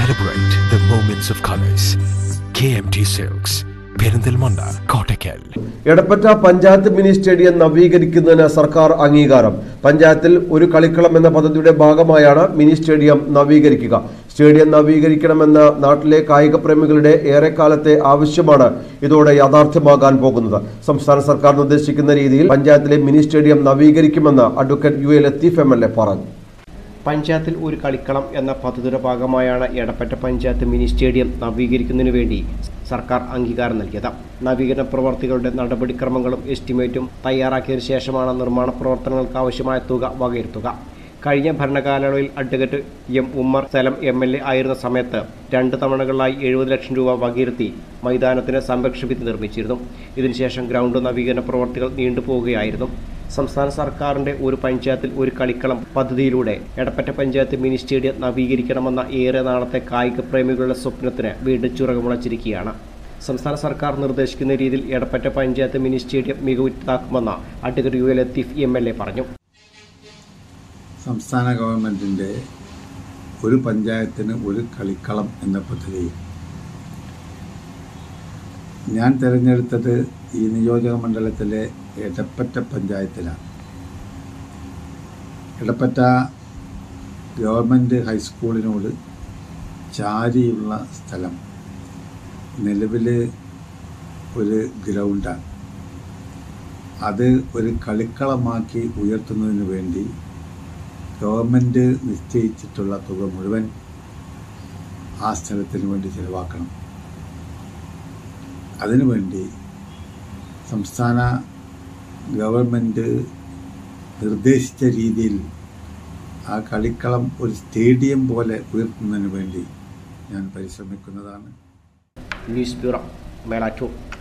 Celebrate the moments of colors. KMT Silks, Perinthalmanna Kottakkal Edappatta panchayat mini stadium നവീകരിക്കുന്നതിന് സർക്കാർ അംഗീകാരം പഞ്ചായത്തിൽ ഒരു കളിക്കളം എന്ന പദ്ധതിയുടെ ഭാഗമായാണ് മിനി സ്റ്റേഡിയം നവീകരിക്കുക സ്റ്റേഡിയം നവീകരിക്കണമെന്ന നാട്ടിലെ കായിക പ്രേമികളുടെ ഏറെക്കാലത്തെ ആവശ്യമാണ് ഇതോടെ യാഥാർത്ഥ്യമാകാൻ പോകുന്നത് സംസ്ഥാന സർക്കാർ നിർദ്ദേശിക്കുന്ന രീതിയിൽ പഞ്ചായത്തിലെ മിനി സ്റ്റേഡിയം നവീകരിക്കുമെന്ന് advocate U A Latheef M L A പറഞ്ഞു പഞ്ചായത്തിൽ ഒരു കളിക്കളം എന്ന പദ്ധതിയുടെ ഭാഗമായാണ് എടപ്പറ്റ പഞ്ചായത്ത് മിനി സ്റ്റേഡിയം നവീകരിക്കുന്നതിനു വേണ്ടി സർക്കാർ അംഗീകാരം നൽകിയത് നവീകരണ പ്രവർത്തികളുടെ നടപടിക്രമങ്ങളും എസ്റ്റിമേറ്റും തയ്യാറാക്കിയതിനു ശേഷമാണ് നിർമ്മാണ പ്രവർത്തനങ്ങൾക്ക് ആവശ്യമായ തുക വകയിരുത്തുക കഴിഞ്ഞ ഭരണകാലയളവിൽ അഡ്വക്കേറ്റ് എം ഉമ്മർ സ്ഥലം എം എൽ എ ആയിരുന്ന സമയത്ത് രണ്ട് തവണകളിലായി എഴുപത് ലക്ഷം രൂപ വകയിരുത്തി മൈതാനത്തിന് സംരക്ഷഭിത്തി നിർമ്മിച്ചിരുന്നു ഇതിനുശേഷം ഗ്രൗണ്ട് നവീകരണ പ്രവർത്തികൾ നീണ്ടുപോവുകയായിരുന്നു സംസ്ഥാന സർക്കാരിന്റെ ഒരു പഞ്ചായത്തിൽ ഒരു കളിക്കളം പദ്ധതിയിലൂടെ എടപ്പറ്റ പഞ്ചായത്ത് മിനി സ്റ്റേഡിയം നവീകരിക്കണമെന്ന ഏറെ നാളത്തെ കായിക പ്രേമികളുടെ സ്വപ്നത്തിന് വീണ്ടും ചുറകുമുളച്ചിരിക്കുകയാണ് സംസ്ഥാന സർക്കാർ നിർദ്ദേശിക്കുന്ന രീതിയിൽ എടപ്പറ്റ പഞ്ചായത്ത് മിനി സ്റ്റേഡിയം മികവുറ്റതാക്കുമെന്ന് advocate U A Latheef M L A പറഞ്ഞു സംസ്ഥാന ഗവൺമെൻറ്റിൻ്റെ ഒരു പഞ്ചായത്തിന് ഒരു കളിക്കളം എന്ന പദ്ധതി ഞാൻ തിരഞ്ഞെടുത്തത് ഈ നിയോജക മണ്ഡലത്തിലെ എടപ്പറ്റ പഞ്ചായത്തിലാണ് എടപ്പറ്റ ഗവൺമെൻറ് ഹൈസ്കൂളിനോട് ചാരിയുള്ള സ്ഥലം നിലവിൽ ഒരു ഗ്രൗണ്ടാണ് അത് ഒരു കളിക്കളമാക്കി ഉയർത്തുന്നതിന് വേണ്ടി ഗവൺമെൻറ് നിശ്ചയിച്ചിട്ടുള്ള തുക മുഴുവൻ ആ സ്ഥലത്തിന് വേണ്ടി ചിലവാക്കണം അതിനുവേണ്ടി സംസ്ഥാന ഗവൺമെൻറ് നിർദ്ദേശിച്ച രീതിയിൽ ആ കളിക്കളം ഒരു സ്റ്റേഡിയം പോലെ ഉയർത്തുന്നതിന് വേണ്ടി ഞാൻ പരിശ്രമിക്കുന്നതാണ് ന്യൂസ് ബ്യൂറോ മേലാറ്റൂർ